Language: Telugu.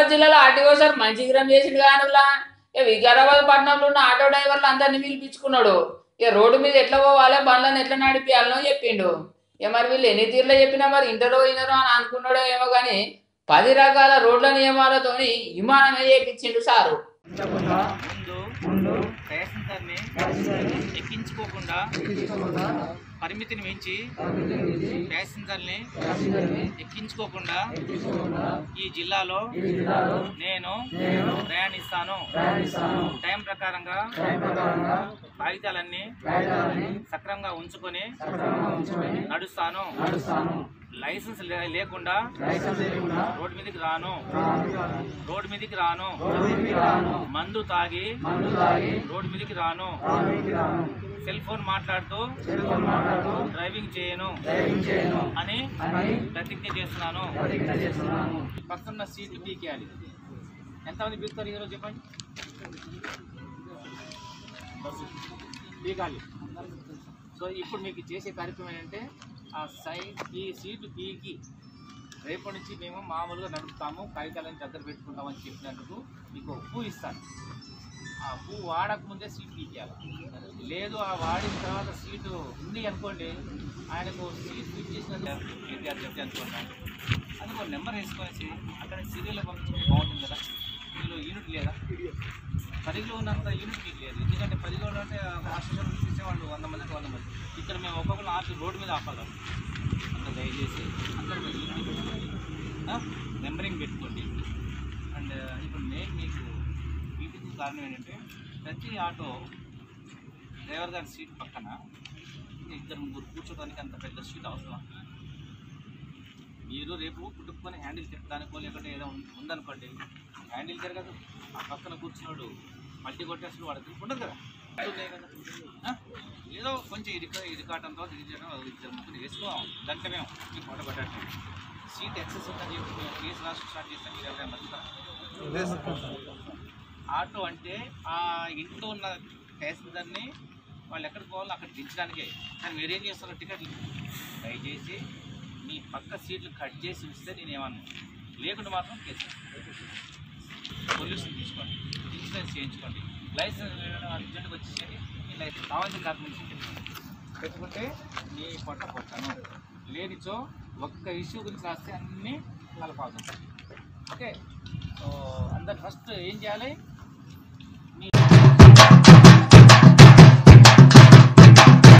వికారాబాద్ జిల్లాలో ఆర్టీఓ సార్ మంచి విగ్రహం చేసిండు కానులా ఇక వికారాబాద్ పట్టణంలో ఉన్న ఆటో డ్రైవర్లు అందరినీ పిలిపించుకున్నాడు ఇక రోడ్డు మీద ఎట్లా పోవాలి బండ్లను ఎట్లా నడిపియాలనో చెప్పిండు ఇక మరి వీళ్ళు ఎన్ని తీర్లో చెప్పినా మరి ఇంటరో ఇనరో అని అనుకున్నాడో ఏమో కానీ పది రకాల రోడ్ల నియమాలతోని విమానమే చేపించిండు సారు ముందు ప్యాసింజర్ని ఎక్కించుకోకుండా పరిమితిని మించి ప్యాసింజర్ని ఎక్కించుకోకుండా ఈ జిల్లాలో నేను ప్రయాణిస్తాను టైం ప్రకారంగా కాగితాలన్నీ సక్రమంగా ఉంచుకొని నడుస్తాను లైసెన్స్ లే- లేకుండా రోడ్డు మీదకి రాను రోడ్డు మీదకి రాను మందు తాగి రోడ్డు మీదకి రాను సెల్ ఫోన్ మాట్లాడుతూ డ్రైవింగ్ చేయను అని ప్రతిజ్ఞ చేస్తున్నాను పక్కన సీట్లు పీకేయాలి ఎంతమంది పీకుతారు ఈరోజు చెప్పండి పీకాలి సో ఇప్పుడు మీకు చేసే కార్యక్రమం ఏంటంటే ఆ సైడ్ ఈ సీటు పీకి రేపటి నుంచి మేము మామూలుగా నడుపుతాము కాగితాలను దగ్గర పెట్టుకుంటామని చెప్పినందుకు మీకు ఒక పువ్వు ఇస్తాను ఆ పువ్వు వాడకముందే సీట్ పీకేయాలి లేదు ఆ వాడిన తర్వాత సీటు ఉంది అనుకోండి ఆయనకు సీట్ ఫిట్ చేసినందుకు విద్యార్థి చెప్తే అనుకున్నాను అది ఒక నెంబర్ వేసుకొనేసి అక్కడ సీరియల్లో పంపించుకుంటే బాగుంటుంది కదా ఇందులో యూనిట్ లేదా పదిలో ఉన్నంత యూనిట్ మీకు లేదు ఎందుకంటే పదిలో అంటే మాస్టర్ తీసేవాళ్ళు వంద మందికి వంద మంది ఇక్కడ మేము ఒక్కొక్కరు ఆపి రోడ్డు మీద ఆపగలం అంత దయచేసి అందరూ మీరు యూనిట్ పెట్టుకోండి నెంబరింగ్ పెట్టుకోండి అండ్ ఇప్పుడు నేను మీకు వీటికి కారణం ఏంటంటే ప్రతి ఆటో డ్రైవర్ గారి సీట్ పక్కన ఇద్దరు ముగ్గురు కూర్చోడానికి అంత పెద్ద సీట్ అవసరం మీరు రేపు కుట్టుకొని హ్యాండిల్ తిప్పడానికో లేకుంటే ఏదో ఉం- ఉందనుకోండి హ్యాండిల్ తిరగదు ఆ పక్కన కూర్చున్నాడు మల్టీ కొట్టేసిన వాడు ఉండదు కదా ఉన్నాయి కదా ఆ? ఏదో కొంచెం ఇరుక ఇరుకాటంతో ఇరిచడం ఇద్దరు ముగ్గురు వేసుకోవాలి దాంట్లో మేము మీ ఫోటో పెట్టండి సీట్ ఎక్సెస్ ఉందని చెప్పి మేము కేసు రాసి స్టార్ట్ చేస్తాం మీరు ఎవరైనా బతుకుతారా? ఆటో అంటే ఆ ఇంట్లో ఉన్న ప్యాసింజర్ని వాళ్ళు ఎక్కడికి పోవాలో అక్కడ దించడానికే కానీ మీరేం చేస్తున్నారు టికెట్లు దయచేసి మీ పక్క సీట్లు కట్ చేసి ఉంచితే నేను ఏమన్నా లేకుండా మాత్రం కేసు పొల్యూషన్ తీసుకోండి ఇన్సూరెన్స్ చేయించుకోండి లైసెన్స్ అర్జెంట్గా వచ్చేసేది మీ లైసెన్స్ కావాల్సిన డాక్యుమెంట్స్ పెట్టుకుంటే మీ పొట్ట పొట్టను లేనిచో ఒక్క ఇష్యూ గురించి రాస్తే అన్నీ కలపాల్సి ఉంటుంది ఓకే సో అందరు ఫస్ట్ ఏం చేయాలి